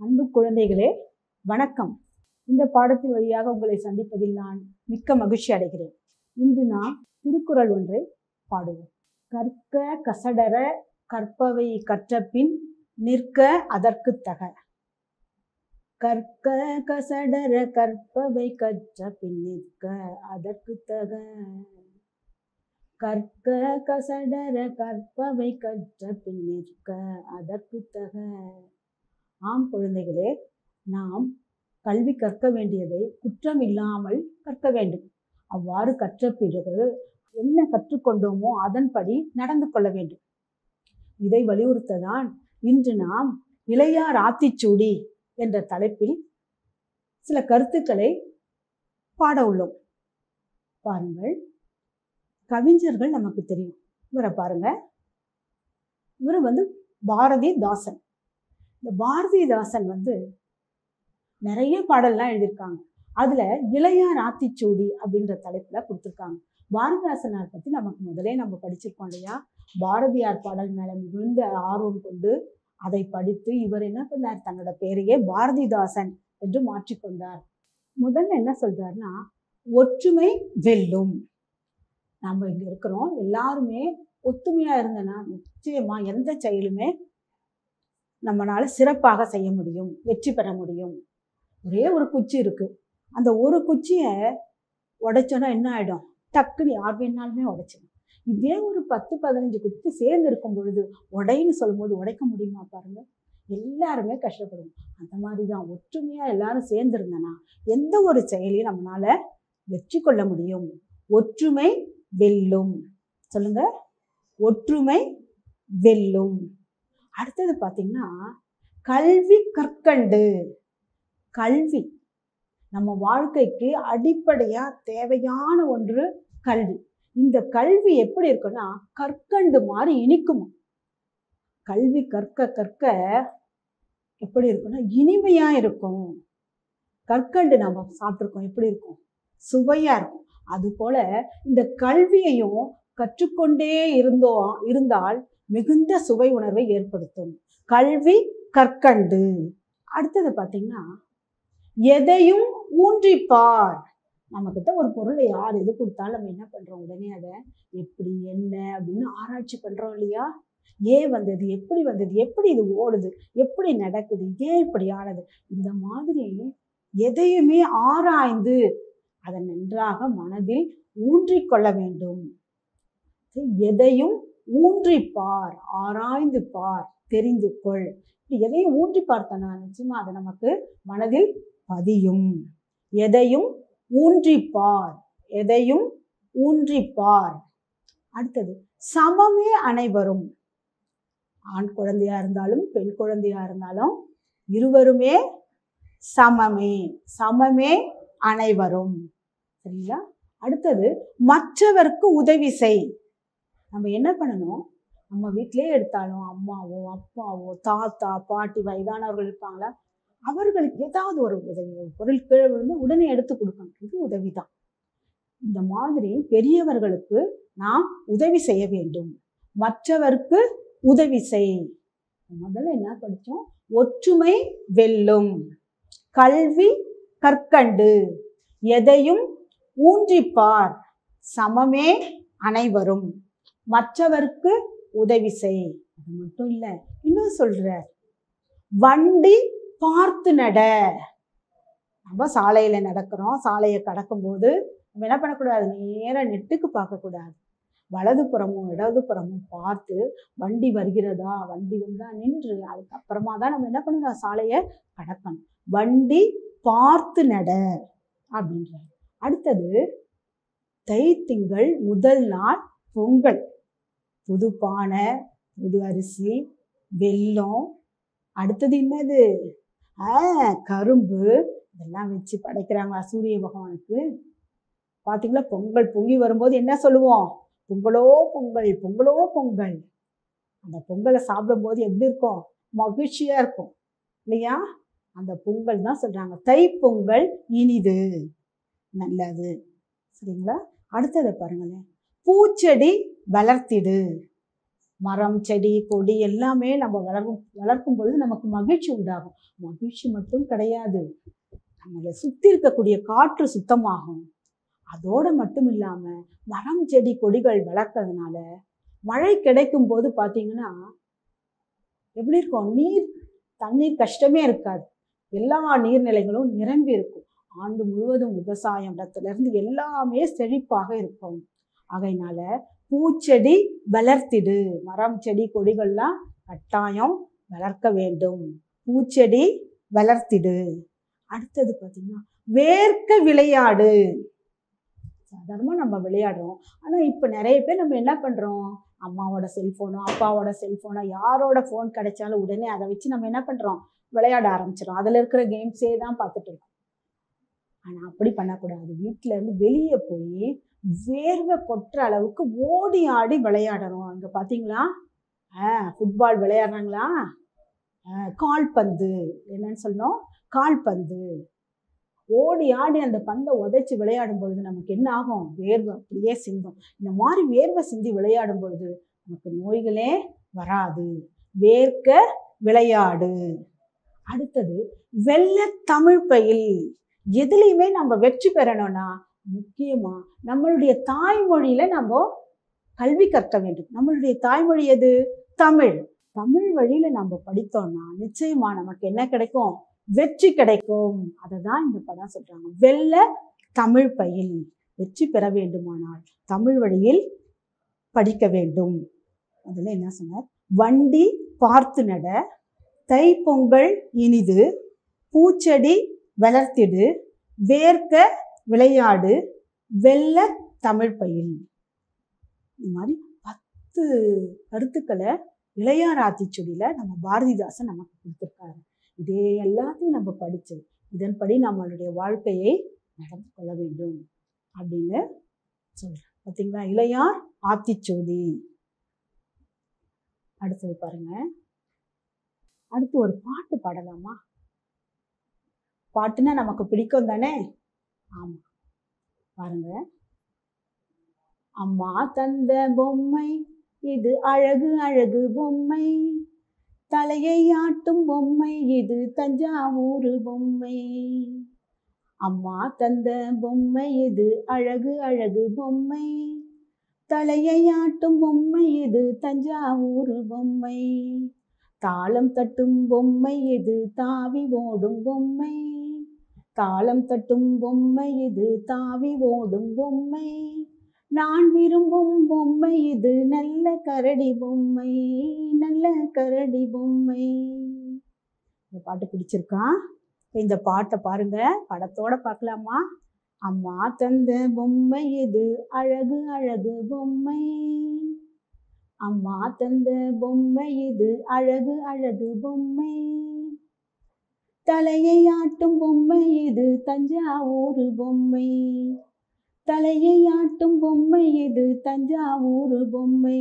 அன்பு குழந்தைகளே வணக்கம் இந்த பாடத்தின் வழியாக உங்களை சந்திப்பதில் நான் மிக்க மகிழ்ச்சி அடைகிறேன் இன்று நாம் திருக்குறள் ஒன்றை பாடுவோம் கற்க கசடர கற்பவை கற்றபின் நிற்க அதற்கு தக கற்க கசடர கற்பவை கற்ற பின் நிற்க அதற்கு தக கற்க கசடர கற்பவை கற்ற பின் நிற்க அதற்கு தக ஆம் குழந்தைகளே நாம் கல்வி கற்க வேண்டியதை குற்றம் இல்லாமல் கற்க வேண்டும் அவ்வாறு கற்ற பிறகு என்ன கற்றுக்கொண்டோமோ அதன்படி நடந்து கொள்ள வேண்டும் இதை வலியுறுத்ததான் இன்று நாம் இளையார் ஆத்திச்சூடி என்ற தலைப்பில் சில கருத்துக்களை பாட உள்ளோம் பாருங்கள் கவிஞர்கள் நமக்கு தெரியும் இவரை பாருங்க இவர் வந்து பாரதிதாசன் இந்த பாரதிதாசன் வந்து நிறைய பாடல்லாம் எழுதியிருக்காங்க அதுல இளையார் ஆத்திச்சூடி அப்படின்ற தலைப்புல கொடுத்துருக்காங்க பாரதிதாசனார் பத்தி நமக்கு முதலே நம்ம படிச்சிருக்கோம் இல்லையா பாரதியார் பாடல் மேல மிகுந்த ஆர்வம் கொண்டு அதை படித்து இவர் என்ன பண்ணார் தன்னோட பெயரையே பாரதிதாசன் என்று மாற்றிக்கொண்டார் முதல்ல என்ன சொல்றாருன்னா ஒற்றுமை வெல்லும் நம்ம இங்க இருக்கிறோம் எல்லாருமே ஒத்துமையா இருந்தனா நிச்சயமா எந்த செயலுமே நம்மளால சிறப்பாக செய்ய முடியும் வெற்றி பெற முடியும் ஒரே ஒரு குச்சி இருக்கு அந்த ஒரு குச்சியை உடைச்சோன்னா என்ன ஆயிடும் டக்குன்னு யார் வேணாலுமே உடைச்சிடும் இதே ஒரு பத்து பதினஞ்சு குச்சி சேர்ந்து இருக்கும் பொழுது உடைன்னு சொல்லும்போது உடைக்க முடியுமா பாருங்க எல்லாருமே கஷ்டப்படுவோம் அந்த மாதிரி தான் ஒற்றுமையா எல்லாரும் சேர்ந்துருந்தனா எந்த ஒரு செயலையும் நம்மளால வெற்றி கொள்ள முடியும் ஒற்றுமை வெல்லும் சொல்லுங்க ஒற்றுமை வெல்லும் அடுத்தது பார்த்தீங்கன்னா கல்வி கற்கண்டு கல்வி நம்ம வாழ்க்கைக்கு அடிப்படையா தேவையான ஒன்று கல்வி இந்த கல்வி எப்படி இருக்குன்னா கற்கண்டு மாதிரி இனிக்குமா கல்வி கற்க கற்க எப்படி இருக்குன்னா இனிமையா இருக்கும் கற்கண்டு நம்ம சாப்பிட்ருக்கோம் எப்படி இருக்கும் சுவையா இருக்கும் அது போல இந்த கல்வியையும் கற்றுக்கொண்டே இருந்தோம் இருந்தால் மிகுந்த சுவை உணர்வை ஏற்படுத்தும் கல்வி கற்கண்டு அடுத்தது பார்த்தீங்கன்னா எதையும் ஊன்றிப்பார் நம்மக்கிட்ட ஒரு பொருளை யார் எது கொடுத்தாலும் நம்ம என்ன பண்ணுறோம் உடனே அதை எப்படி என்ன அப்படின்னு ஆராய்ச்சி பண்ணுறோம் இல்லையா ஏன் வந்தது எப்படி வந்தது எப்படி இது ஓடுது எப்படி நடக்குது ஏன் இப்படி ஆனது இந்த மாதிரி எதையுமே ஆராய்ந்து அதை நன்றாக மனதில் ஊன்றிக் கொள்ள வேண்டும் எதையும் ஊன்றி பார் ஆராய்ந்து பார் தெரிந்து கொள் எதையும் ஊன்றி பார்த்தனா நிச்சயமா அதை நமக்கு மனதில் பதியும் எதையும் ஊன்றி பார் எதையும் ஊன்றி பார் அடுத்தது சமமே அனைவரும் ஆண் குழந்தையா இருந்தாலும் பெண் குழந்தையா இருந்தாலும் இருவருமே சமமே சமமே அனைவரும் சரிங்களா அடுத்தது மற்றவருக்கு உதவி செய் நம்ம என்ன பண்ணணும் நம்ம வீட்டிலே எடுத்தாலும் அம்மாவோ அப்பாவோ தாத்தா பாட்டி வயதானவர்கள் இருப்பாங்களா அவர்களுக்கு ஏதாவது ஒரு உதவி ஒரு பொருள் கீழே விழுந்து உடனே எடுத்து கொடுக்கணும் இது உதவி தான் இந்த மாதிரி பெரியவர்களுக்கு நாம் உதவி செய்ய வேண்டும் மற்றவருக்கு உதவி செய் முதல்ல என்ன படித்தோம் ஒற்றுமை வெல்லும் கல்வி கற்கண்டு எதையும் ஊன்றிப்பார் சமமே அனைவரும் மற்றவருக்கு உதவி செய் அது மட்டும் இல்லை இன்னும் சொல்றார் வண்டி பார்த்து நட நம்ம சாலையில நடக்கிறோம் சாலையை கடக்கும்போது நம்ம என்ன பண்ணக்கூடாது நேராக நெட்டுக்கு பார்க்கக்கூடாது வலது புறமும் இடது புறமும் பார்த்து வண்டி வருகிறதா வண்டி வந்தா நின்று அதுக்கப்புறமா தான் நம்ம என்ன பண்ணணும் சாலையை கடக்கணும் வண்டி பார்த்து நட அப்படின்றார் அடுத்தது தை திங்கள் முதல் நாள் பொங்கல் புது பானை புது அரிசி வெல்லம் அடுத்தது என்னது ஆ கரும்பு இதெல்லாம் வச்சு படைக்கிறாங்க சூரிய பகவானுக்கு பார்த்தீங்களா பொங்கல் பொங்கி வரும்போது என்ன சொல்லுவோம் பொங்கலோ பொங்கல் பொங்கலோ பொங்கல் அந்த பொங்கலை சாப்பிடும்போது எப்படி இருக்கும் மகிழ்ச்சியா இருக்கும் இல்லையா அந்த பொங்கல் தான் சொல்றாங்க தை பொங்கல் இனிது நல்லது சரிங்களா அடுத்ததை பாருங்களேன் பூச்செடி வளர்த்திடு மரம் செடி கொடி எல்லாமே நம்ம வளர்க்கும் வளர்க்கும் பொழுது நமக்கு மகிழ்ச்சி உண்டாகும் மகிழ்ச்சி மட்டும் கிடையாது நம்மளை சுற்றி இருக்கக்கூடிய காற்று சுத்தமாகும் அதோடு மட்டும் இல்லாமல் மரம் செடி கொடிகள் வளர்க்கறதுனால மழை கிடைக்கும் போது பார்த்தீங்கன்னா எப்படி இருக்கும் நீர் தண்ணீர் கஷ்டமே இருக்காது எல்லா நீர்நிலைகளும் நிரம்பி இருக்கும் ஆண்டு முழுவதும் விவசாயம் இடத்துலேருந்து எல்லாமே செழிப்பாக இருக்கும் ஆகையினால பூச்செடி வளர்த்திடு மரம் செடி கொடிகள்லாம் கட்டாயம் வளர்க்க வேண்டும் பூச்செடி வளர்த்திடு அடுத்தது பார்த்தீங்கன்னா வேர்க்க விளையாடு சாதாரணமாக நம்ம விளையாடுறோம் ஆனால் இப்போ நிறைய பேர் நம்ம என்ன பண்ணுறோம் அம்மாவோட செல்ஃபோனோ அப்பாவோட செல்ஃபோனோ யாரோட ஃபோன் கிடைச்சாலும் உடனே அதை வச்சு நம்ம என்ன பண்ணுறோம் விளையாட ஆரம்பிச்சிடும் அதில் இருக்கிற கேம்ஸே தான் பார்த்துட்டு இருக்கோம் ஆனால் அப்படி பண்ணக்கூடாது வீட்டில் இருந்து வெளியே போய் வேர்வை கொட்டுற அளவுக்கு ஓடி ஆடி விளையாடணும் இங்கே பார்த்தீங்களா ஆ ஃபுட்பால் விளையாடுறாங்களா ஆ, கால்பந்து என்னன்னு சொல்லணும் கால்பந்து ஓடி ஆடி அந்த பந்தை உதைச்சி விளையாடும் பொழுது நமக்கு என்ன ஆகும் வேர்வை அப்படியே சிந்தும் இந்த மாதிரி வேர்வை சிந்தி விளையாடும் பொழுது நமக்கு நோய்களே வராது வேர்க்க விளையாடு அடுத்தது வெள்ள தமிழ் பயில் எதுலேயுமே நம்ம வெற்றி பெறணும்னா முக்கியமா நம்மளுடைய தாய்மொழியில நம்ம கல்வி கற்க வேண்டும் நம்மளுடைய தாய்மொழி எது தமிழ் தமிழ் வழியில நம்ம படித்தோம்னா நிச்சயமா நமக்கு என்ன கிடைக்கும் வெற்றி கிடைக்கும் அதை தான் இந்த படம் சொல்றாங்க வெள்ள தமிழ் பயில் வெற்றி பெற வேண்டுமானால் தமிழ் வழியில் படிக்க வேண்டும் அதில் என்ன சொன்னார் வண்டி பார்த்து நட தைப்பொங்கல் இனிது பூச்செடி வளர்த்திடு வேர்க்க விளையாடு வெள்ள தமிழ் பயில் இந்த மாதிரி பத்து கருத்துக்களை இளையார் ஆத்திச்சுடியில நம்ம பாரதிதாசன் நமக்கு கொடுத்துருக்காரு இதே எல்லாத்தையும் நம்ம படிச்சு இதன்படி நம்மளுடைய வாழ்க்கையை நடந்து கொள்ள வேண்டும் அப்படின்னு சொல்றேன் பார்த்தீங்களா இளையார் ஆத்திச்சூடி அடுத்தது பாருங்க அடுத்து ஒரு பாட்டு பாடலாமா பாட்டுன்னா நமக்கு பிடிக்கும் தானே ஆமா பாருங்க அம்மா தந்த பொம்மை இது அழகு அழகு பொம்மை தலையை ஆட்டும் பொம்மை இது தஞ்சாவூர் பொம்மை அம்மா தந்த பொம்மை இது அழகு அழகு பொம்மை தலையை ஆட்டும் பொம்மை இது தஞ்சாவூர் பொம்மை தாளம் தட்டும் பொம்மை இது தாவி ஓடும் பொம்மை தாளம் தட்டும் பொம்மை இது தாவி ஓடும் பொம்மை நான் விரும்பும் பொம்மை இது நல்ல கரடி பொம்மை நல்ல கரடி பொம்மை இந்த பாட்டு பிடிச்சிருக்கா இப்ப இந்த பாட்டை பாருங்க படத்தோட பார்க்கலாமா அம்மா தந்த பொம்மை இது அழகு அழகு பொம்மை அம்மா தந்த பொம்மை இது அழகு அழகு பொம்மை தலையை ஆட்டும் பொம்மை இது தஞ்சாவூர் பொம்மை தலையை ஆட்டும் பொம்மை இது தஞ்சாவூர் பொம்மை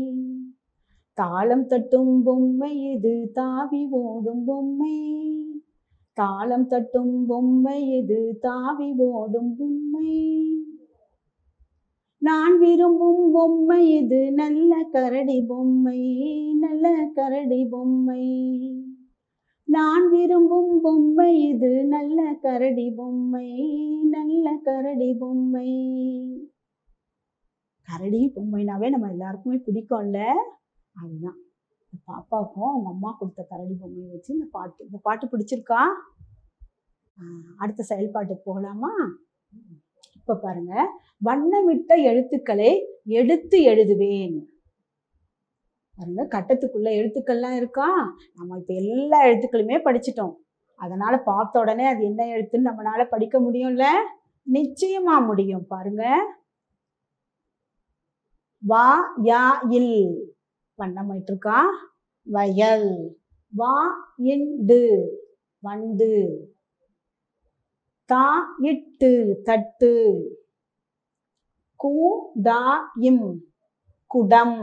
தாளம் தட்டும் பொம்மை இது தாவி ஓடும் பொம்மை தாளம் தட்டும் பொம்மை இது தாவி ஓடும் பொம்மை நான் விரும்பும் பொம்மை இது நல்ல கரடி பொம்மை நல்ல கரடி பொம்மை நான் விரும்பும் பொம்மை இது நல்ல கரடி பொம்மை நல்ல கரடி பொம்மை கரடி பொம்மைனாவே நம்ம எல்லாருக்குமே பிடிக்கும்ல அதுதான் இந்த பாப்பாவுக்கும் அவங்க அம்மா கொடுத்த கரடி பொம்மையை வச்சு இந்த பாட்டு இந்த பாட்டு பிடிச்சிருக்கா ஆஹ் அடுத்த செயல்பாட்டுக்கு போகலாமா இப்ப பாருங்க வண்ணமிட்ட எழுத்துக்களை எடுத்து எழுதுவேன் பாருங்க கட்டத்துக்குள்ள எழுத்துக்கள்லாம் இருக்கா நம்ம இப்ப எல்லா எழுத்துக்களுமே படிச்சிட்டோம் அதனால பார்த்த உடனே அது என்ன எழுத்துன்னு நம்மளால படிக்க முடியும்ல நிச்சயமா முடியும் பாருங்க வா யா இல் வண்ணமிட்டு இருக்கா வயல் வா இண்டு வண்டு தா இட்டு தட்டு கு டா இம் குடம்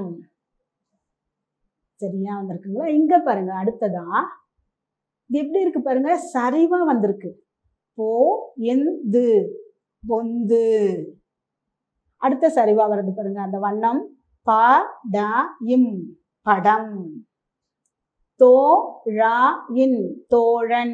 சரியா வந்திருக்குங்களா இங்க பாருங்க அடுத்ததா இது எப்படி இருக்கு பாருங்க சரிவா வந்திருக்கு போ எந்து பொந்து அடுத்த சரிவா வருது பாருங்க அந்த வண்ணம் ப ட இம் படம் தோ ரா இன் தோழன்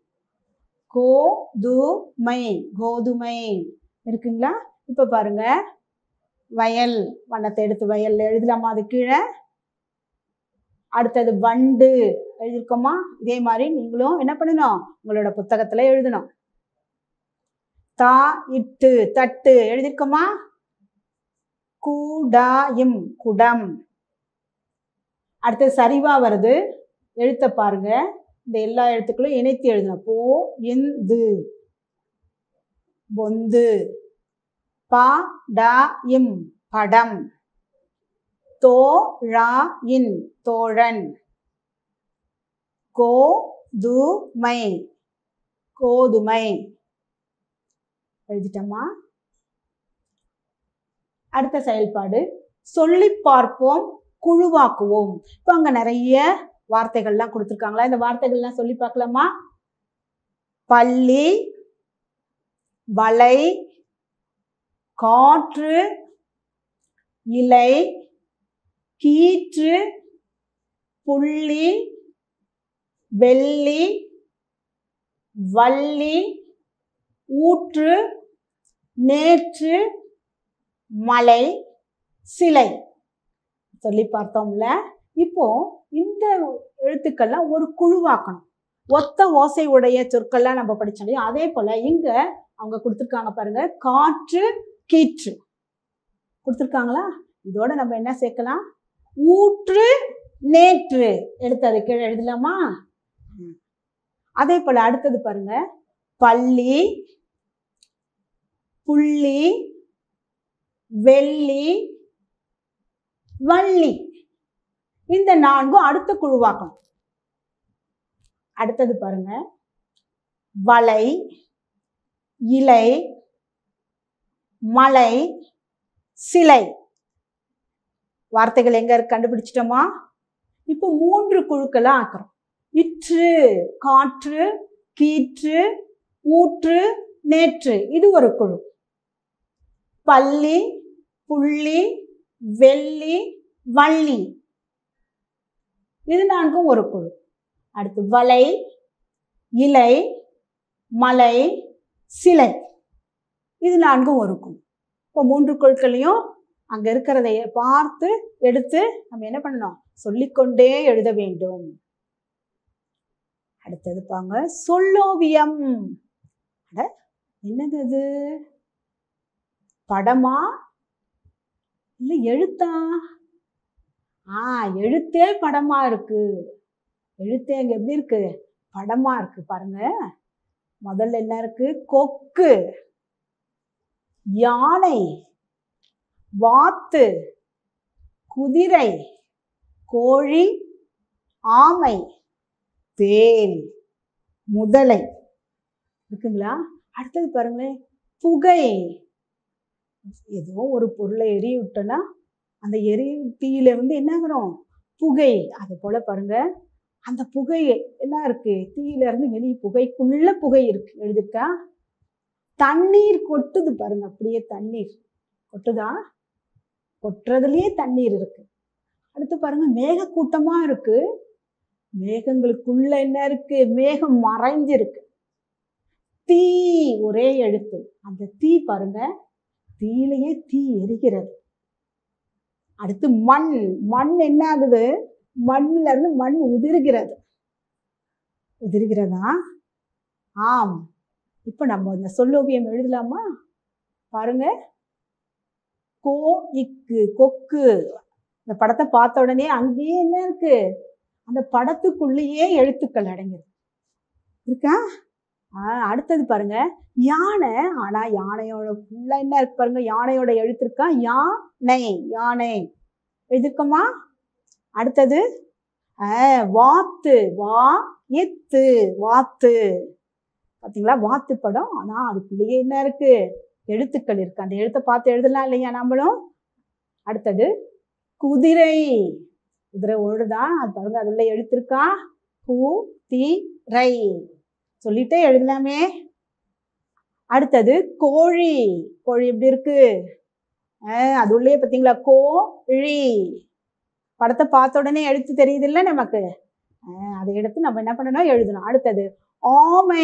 கோதுமை கோதுமை இருக்குங்களா இப்ப பாருங்க வயல் வண்ணத்தை எடுத்து வயல் எழுதலாமா அது கீழே அடுத்தது வண்டு எழுதியிருக்கோமா இதே மாதிரி நீங்களும் என்ன பண்ணணும் உங்களோட புத்தகத்துல எழுதணும் தா இட்டு தட்டு எழுதியிருக்கோமா கூடாயும் குடம் அடுத்தது சரிவா வருது எழுத்த பாருங்க இந்த எல்லா எழுத்துக்களும் இணைத்து எழுதணும் போ இந்து பொந்து பா டா இம் படம் தோ ரா இன் தோழன் கோ து மை கோதுமை எழுதிட்டோமா அடுத்த செயல்பாடு சொல்லி பார்ப்போம் குழுவாக்குவோம் இப்போ அங்க நிறைய வார்த்தைகள்லாம் கொடுத்துருக்காங்களா இந்த வார்த்தைகள்லாம் சொல்லி பார்க்கலாமா பள்ளி வலை காற்று இலை கீற்று புள்ளி வெள்ளி வள்ளி ஊற்று நேற்று மலை சிலை சொல்லி பார்த்தோம்ல இப்போ இந்த எழுத்துக்கள்லாம் ஒரு குழுவாக்கணும் ஒத்த ஓசை உடைய சொற்கள்லாம் நம்ம படிச்சோம் இல்லையா அதே போல இங்க அவங்க கொடுத்துருக்காங்க பாருங்க காற்று கீற்று கொடுத்துருக்காங்களா இதோட நம்ம என்ன சேர்க்கலாம் ஊற்று நேற்று எடுத்தது கீழே எழுதலாமா ம். அதே போல அடுத்தது பாருங்க பள்ளி புள்ளி வெள்ளி வள்ளி இந்த நான்கும் அடுத்த குழுவாக்கணும் அடுத்தது பாருங்க வலை இலை மலை சிலை வார்த்தைகள் எங்க இருக்கு கண்டுபிடிச்சிட்டோமா இப்போ மூன்று குழுக்களா ஆக்குறோம் இற்று காற்று கீற்று ஊற்று நேற்று இது ஒரு குழு பள்ளி புள்ளி வெள்ளி வள்ளி இது நான்கும் ஒரு குழு அடுத்து வலை இலை மலை சிலை இது நான்கும் ஒரு குழு இப்போ மூன்று குழுக்களையும் அங்க இருக்கிறதை பார்த்து எடுத்து நம்ம என்ன பண்ணணும் சொல்லிக்கொண்டே எழுத வேண்டும் அடுத்தது பாங்க சொல்லோவியம் அட என்னது அது படமா இல்ல எழுத்தா ஆ எழுத்தே படமா இருக்கு எழுத்தே அங்க எப்படி இருக்கு படமா இருக்கு பாருங்க முதல்ல என்ன இருக்கு கொக்கு யானை வாத்து குதிரை கோழி ஆமை தேல் முதலை இருக்குங்களா அடுத்தது பாருங்களேன் புகை ஏதோ ஒரு பொருளை எரிய விட்டோன்னா அந்த எரி தீயிலிருந்து என்ன வரும் புகை அது போல பாருங்க அந்த புகை என்ன இருக்கு தீயில இருந்து வெளியே புகைக்குள்ள புகை இருக்கு எழுதிருக்கா தண்ணீர் கொட்டுது பாருங்க அப்படியே தண்ணீர் கொட்டுதா கொட்டுறதுலயே தண்ணீர் இருக்கு அடுத்து பாருங்க மேகக்கூட்டமா இருக்கு மேகங்களுக்குள்ள என்ன இருக்கு மேகம் மறைஞ்சிருக்கு தீ ஒரே எழுத்து அந்த தீ பாருங்க தீயிலேயே தீ எரிகிறது அடுத்து மண் மண் என்ன ஆகுது மண்ணுல இருந்து மண் உதிர்கிறது உதிர்கிறதா ஆம் இப்போ நம்ம இந்த சொல்லோவியம் எழுதலாமா பாருங்க கோ இக்கு கொக்கு இந்த படத்தை பார்த்த உடனே அங்கேயே என்ன இருக்கு அந்த படத்துக்குள்ளேயே எழுத்துக்கள் அடங்கிருக்கு இருக்கா ஆஹ் அடுத்தது பாருங்க யானை ஆனா யானையோட ஃபுல்லா என்ன இருக்கு பாருங்க யானையோட எழுத்து இருக்கா யானை யானை எழுதிருக்கோமா அடுத்தது ஆஹ் வாத்து வா எத்து வாத்து பாத்தீங்களா வாத்து படம் ஆனா அதுக்குள்ளேயே என்ன இருக்கு எழுத்துக்கள் இருக்கு அந்த எழுத்தை பார்த்து எழுதலாம் இல்லையா நம்மளும் அடுத்தது குதிரை குதிரை ஓடுதான் அது பாருங்க அது உள்ள எழுத்து இருக்கா கு தி ரை சொல்லிட்டே எழுதலாமே அடுத்தது கோழி கோழி எப்படி இருக்கு ஆஹ் அது உள்ளே பார்த்தீங்களா கோ ழி படத்தை பார்த்த உடனே எழுத்து தெரியுது இல்லை நமக்கு அஹ் அதை எடுத்து நம்ம என்ன பண்ணணும் எழுதணும் அடுத்தது ஆமை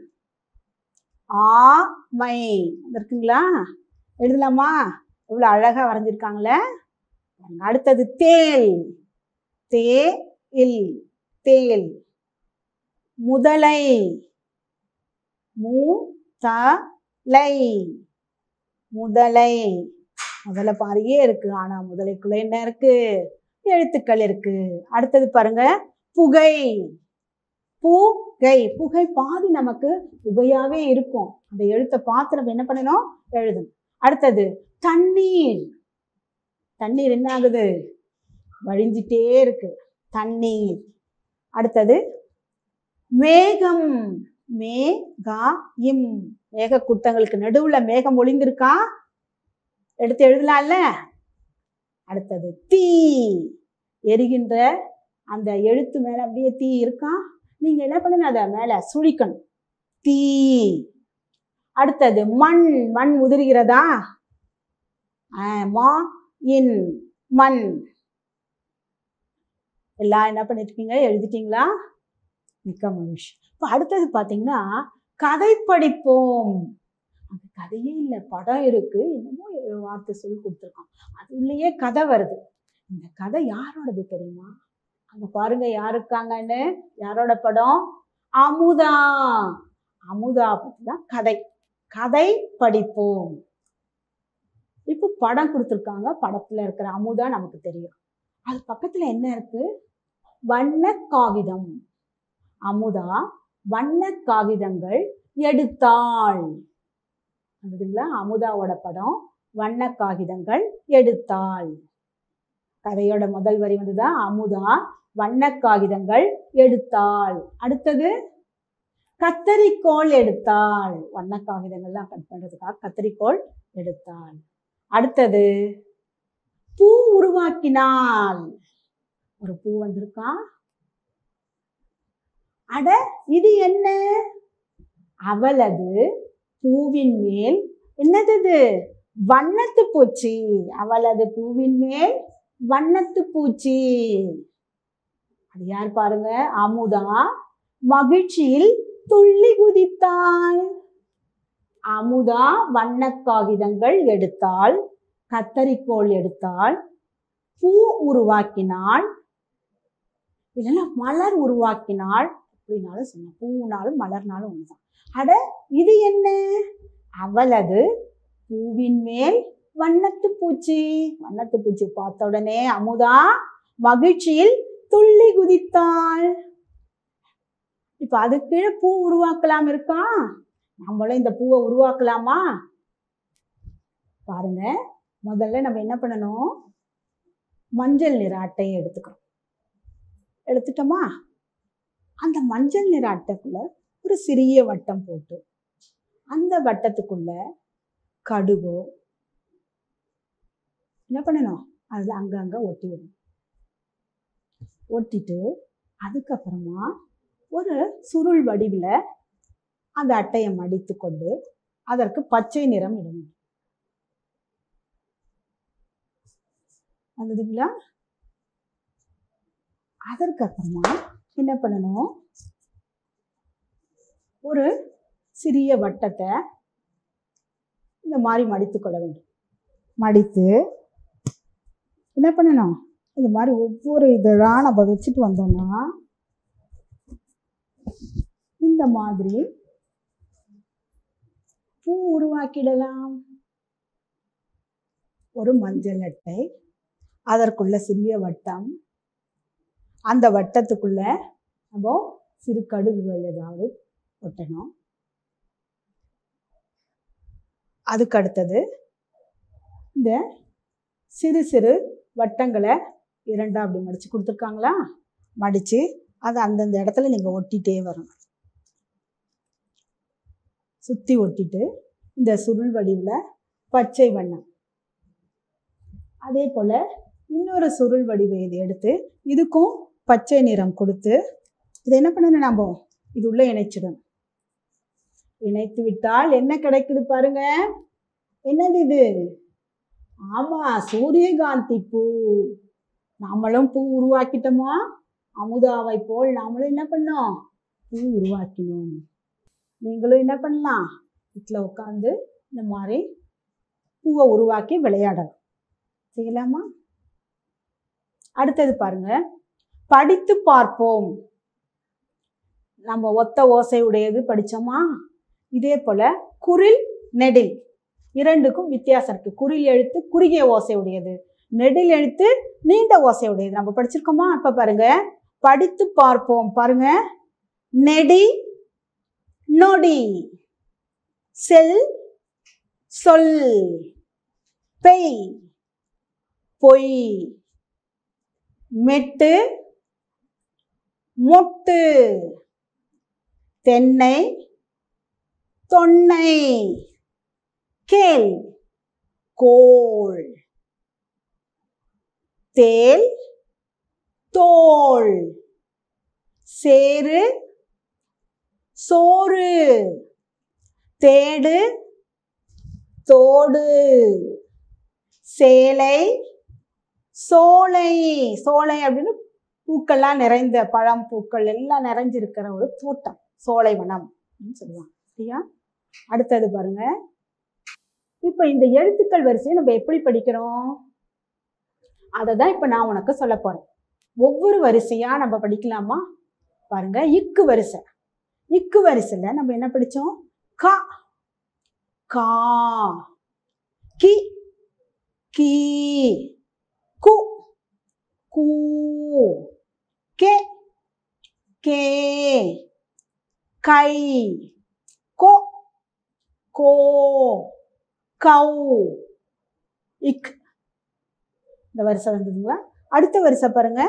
ஆமை இருக்குங்களா எழுதலாமா இவ்வளோ அழகா வரைஞ்சிருக்காங்களே பாருங்க. அடுத்தது தேல் தே இல் தேல் முதலை மு த லை முதலை முதல்ல பாருங்க இருக்கு ஆனா முதலைக்குள்ள என்ன இருக்கு எழுத்துக்கள் இருக்கு அடுத்தது பாருங்க புகை புகை புகை பாதி நமக்கு புகையாவே இருக்கும் அந்த எழுத்தை பார்த்து நம்ம என்ன பண்ணணும் எழுதணும் அடுத்தது தண்ணீர் தண்ணீர் என்ன ஆகுது வழிஞ்சிட்டே இருக்கு தண்ணீர் அடுத்தது மேகம் மேகா இம் மேக கூட்டங்களுக்கு நடுவுல மேகம் ஒளிந்திருக்கா எடுத்து எழுதலாம்ல அடுத்தது தீ எரிகின்ற அந்த எழுத்து மேல அப்படியே தீ இருக்கா நீங்க என்ன பண்ணணும் அதை மேல சுழிக்கணும் தீ அடுத்தது மண் மண் உதிர்கிறதா ஆ, மா இன் மண் எல்லாம் என்ன பண்ணிட்டு இருக்கீங்க எழுதிட்டீங்களா மிக்க மகிழ்ச்சி இப்போ அடுத்தது பார்த்தீங்கன்னா கதை படிப்போம் அந்த கதையே இல்லை படம் இருக்கு என்னமோ ஒரு வார்த்தை சொல்லி கொடுத்துருக்கான் அது உள்ளேயே கதை வருது இந்த கதை யாரோடது தெரியுமா அங்க பாருங்க யார் இருக்காங்கன்னு யாரோட படம் அமுதா அமுதா பத்தி தான் கதை கதை படிப்போம் இப்போ படம் கொடுத்துருக்காங்க படத்துல இருக்கிற அமுதா நமக்கு தெரியும் அது பக்கத்துல என்ன இருக்கு வண்ண காகிதம் அமுதா வண்ண காகிதங்கள் எடுத்தாள் அதுங்களா அமுதாவோட படம் வண்ண காகிதங்கள் எடுத்தாள் கதையோட முதல் வரி வந்துதான் அமுதா வண்ண காகிதங்கள் எடுத்தாள் அடுத்தது கத்தரிக்கோல் எடுத்தாள் வண்ண காகிதங்கள்லாம் கட் பண்றதுக்காக கத்தரிக்கோல் எடுத்தாள் அடுத்தது பூ உருவாக்கினாள் ஒரு பூ வந்திருக்கா அட இது என்ன அவளது பூவின் மேல் என்னது இது வண்ணத்து பூச்சி அவளது பூவின் மேல் வண்ணத்து பூச்சி அது யார் பாருங்க அமுதா மகிழ்ச்சியில் துள்ளி குதித்தாள் அமுதா வண்ண காகிதங்கள் எடுத்தாள் கத்தரிக்கோல் எடுத்தாள் பூ உருவாக்கினாள் இல்லைன்னா மலர் உருவாக்கினாள் அப்படின்னாலும் சொன்ன பூனாலும் மலர்னாலும் ஒண்ணுதான் அட இது என்ன அவளது பூவின் மேல் வண்ணத்து பூச்சி வண்ணத்து பூச்சி பார்த்த உடனே அமுதா மகிழ்ச்சியில் துள்ளி குதித்தாள் இப்ப அதுக்கு கீழே பூ உருவாக்கலாம் இருக்கா நம்மளும் இந்த பூவை உருவாக்கலாமா பாருங்க முதல்ல நம்ம என்ன பண்ணணும் மஞ்சள் நிற அட்டையை எடுத்துக்கிறோம் எடுத்துட்டோமா அந்த மஞ்சள் நிற அட்டைக்குள்ள ஒரு சிறிய வட்டம் போட்டு அந்த வட்டத்துக்குள்ள கடுகோ என்ன பண்ணணும் அதில் அங்கங்க ஒட்டி விடணும் ஒட்டிட்டு அதுக்கப்புறமா ஒரு சுருள் வடிவில் அந்த அட்டையை மடித்து கொண்டு அதற்கு பச்சை நிறம் இடணும் வந்ததுங்களா அதற்கு அப்புறமா என்ன பண்ணணும் ஒரு சிறிய வட்டத்தை இந்த மாதிரி மடித்து கொள்ள வேண்டும் மடித்து என்ன பண்ணணும் இந்த மாதிரி ஒவ்வொரு இதழாக நம்ம வச்சுட்டு வந்தோம்னா இந்த மாதிரி பூ உருவாக்கிடலாம் ஒரு மஞ்சள் அட்டை அதற்குள்ள சிறிய வட்டம் அந்த வட்டத்துக்குள்ள நம்ம சிறு கடுகுகள் ஏதாவது ஒட்டணும் அதுக்கு அடுத்தது இந்த சிறு சிறு வட்டங்களை இரண்டா அப்படி மடிச்சு கொடுத்துருக்காங்களா மடிச்சு அதை அந்தந்த இடத்துல நீங்கள் ஒட்டிகிட்டே வரணும் சுற்றி ஒட்டிட்டு இந்த சுருள் வடிவில் பச்சை வண்ணம் அதே போல் இன்னொரு சுருள் வடிவை இதை எடுத்து இதுக்கும் பச்சை நிறம் கொடுத்து இதை என்ன பண்ணணும் நம்ம இது உள்ள இணைச்சிடணும் இணைத்து விட்டால் என்ன கிடைக்குது பாருங்க என்னது இது ஆமா சூரியகாந்தி பூ நாமளும் பூ உருவாக்கிட்டோமா அமுதாவை போல் நாமளும் என்ன பண்ணோம் பூ உருவாக்கினோம் நீங்களும் என்ன பண்ணலாம் வீட்டில் உட்காந்து இந்த மாதிரி பூவை உருவாக்கி விளையாடலாம் செய்யலாமா அடுத்தது பாருங்க படித்து பார்ப்போம் நம்ம ஒத்த ஓசை உடையது படிச்சோமா இதே போல குரில் நெடில் இரண்டுக்கும் வித்தியாசம் இருக்கு குரில் எழுத்து குறுகிய ஓசை உடையது நெடில் எழுத்து நீண்ட ஓசை உடையது நம்ம படிச்சிருக்கோமா இப்ப பாருங்க படித்து பார்ப்போம் பாருங்க நெடி நொடி செல் சொல் பெய் பொய் மெட்டு மொட்டு தென்னை தொன்னை கேள் கோள் தேல் தோள் சேரு சோறு தேடு தோடு சேலை சோலை சோலை அப்படின்னு பூக்கள்லாம் நிறைந்த பழம் பூக்கள் எல்லாம் நிறைஞ்சிருக்கிற ஒரு தோட்டம் சோலை வனம் அப்படின்னு சொல்லுவாங்க சரியா அடுத்தது பாருங்க இப்போ இந்த எழுத்துக்கள் வரிசையை நம்ம எப்படி படிக்கிறோம் அதை தான் இப்போ நான் உனக்கு சொல்ல போறேன் ஒவ்வொரு வரிசையா நம்ம படிக்கலாமா பாருங்க இக்கு வரிசை இக்கு வரிசையில் நம்ம என்ன படிச்சோம் கா கா கி கீ கு கூ கே கே கை கோ கோ கௌ இக் இந்த வரிசை வந்ததுங்களா அடுத்த வரிசை பாருங்க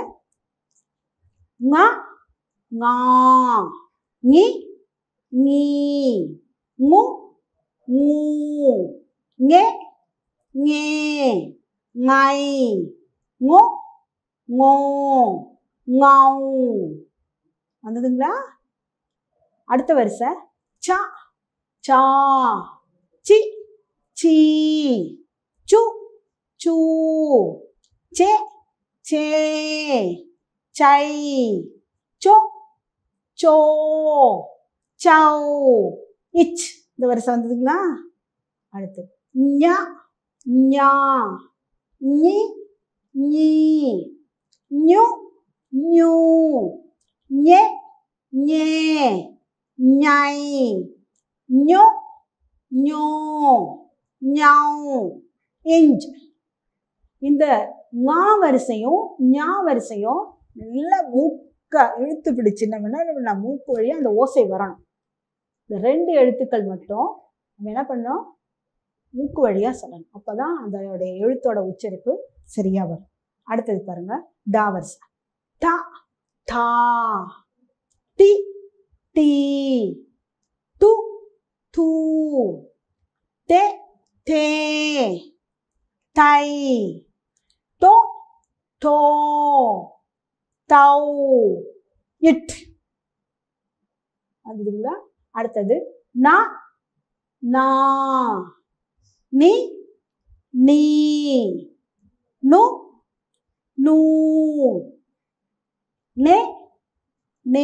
ங ஞா ஞி நீ மு மூ ஞே ஞே ngை ngோ ngோ ngௌ வந்ததுங்களா அடுத்த வரிசை சா சா சி சி சு சூ சே சே சை சோ சோ சௌ இச் இந்த வரிசை வந்ததுங்களா அடுத்து ஞா ஞா ஞி ஞி ஞு ஞு ஞே ஞே ஞை ஞோ ஞோ ஞௌ இஞ்ச் இந்த ஞா வரிசையும் ஞா வரிசையும் நல்ல மூக்க இழுத்து பிடிச்சு நம்ம என்ன பண்ணலாம் மூக்கு வழியா அந்த ஓசை வரணும் இந்த ரெண்டு எழுத்துக்கள் மட்டும் நம்ம என்ன பண்ணோம் மூக்கு வழியா சொல்லணும் அப்பதான் அதோடைய எழுத்தோட உச்சரிப்பு சரியா வரும் அடுத்தது பாருங்க டா வரிசை டா டா டி டி டு து தே தே தை டோ டோ தௌ இட் அதுங்களா அடுத்தது நா நா நீ நீ நு நூ நே நே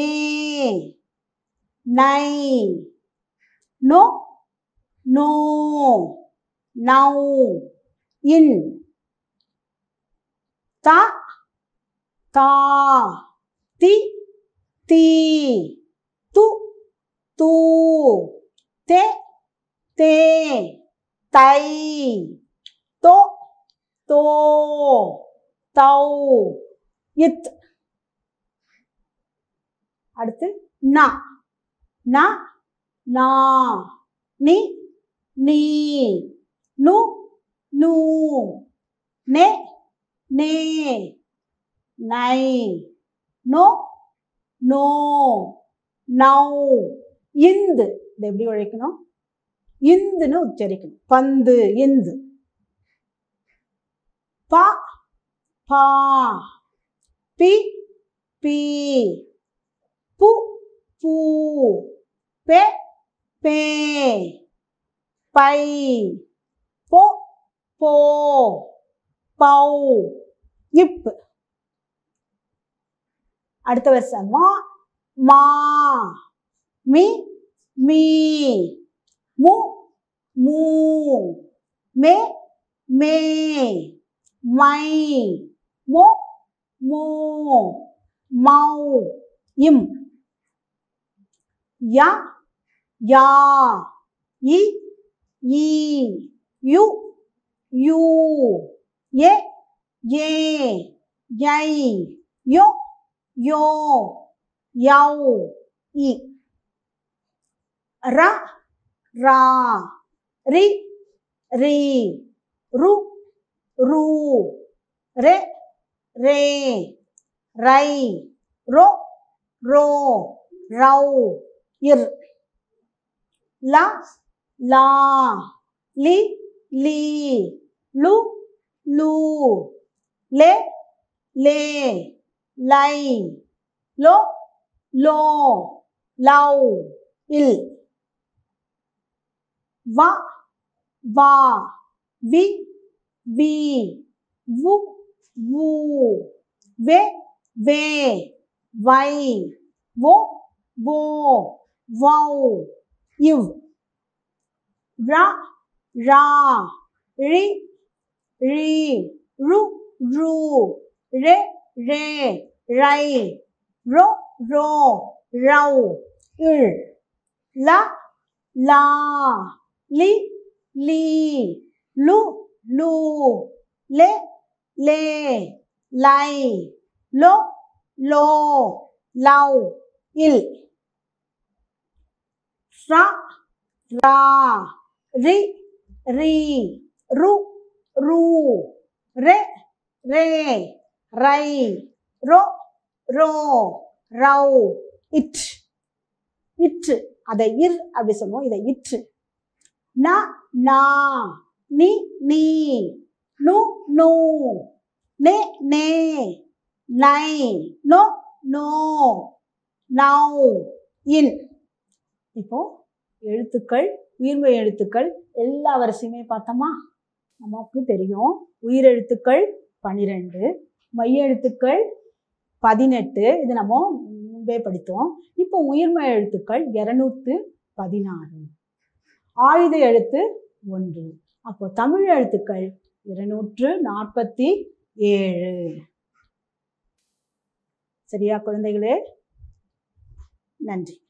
நை நோ நோ நௌ இன் தா தா தி தி து து தே தே தை தோ தோ தௌ இத் அடுத்து நா நா நா நீ நீ நு நூ நே நே நை நோ நோ நௌ இந்து இது எப்படி உழைக்கணும் இந்துன்னு உச்சரிக்கணும் பந்து இந்து பா பா பி பி பு பூ பே பே பை போ போ பௌ இப் அடுத்த வருஷம் மா மா மி மீ மு மூ மே மே மை மோ மோ மௌ இம் யா யா இ ஈ யு யூ ஏ ஏ யை யோ யோ யௌ இ ர ரா ரி ரி ரு ரு ரே ரே ரை ரோ ரோ ரௌ இர் லா லா லி லீ லு லூ லே லே லை லோ லோ லௌ இல் வா வா வி வி வு வு வே வே வை வோ வோ வௌ இவ் ரா ரா ரி ரி ரு ரு ரே ரே ரை ரோ ரோ ரௌ இழ் லா லா லி லீ லு லூ லே லே லை லோ லோ லௌ இல் ரா ரா ரி ரி ரு ரு ரே ரே ரை ரோ ரோ ரௌ இட் இற்று அதை இர் அப்படி சொல்லுவோம் இதை இற்று ந நா நி நீ நு நூ நே நே நை நோ நோ நௌ இன் இப்போ எழுத்துக்கள் உயிர்மெய் எழுத்துக்கள் எல்லா வரிசையுமே பார்த்தோமா நமக்கு தெரியும் உயிரெழுத்துக்கள் பன்னிரெண்டு மைய எழுத்துக்கள் பதினெட்டு இது நம்ம முன்பே படித்தோம் இப்போ உயிர்மெய் எழுத்துக்கள் இரநூத்து பதினாறு ஆயுத எழுத்து ஒன்று அப்போ தமிழ் எழுத்துக்கள் இருநூற்று நாற்பத்தி ஏழு சரியா குழந்தைகளே நன்றி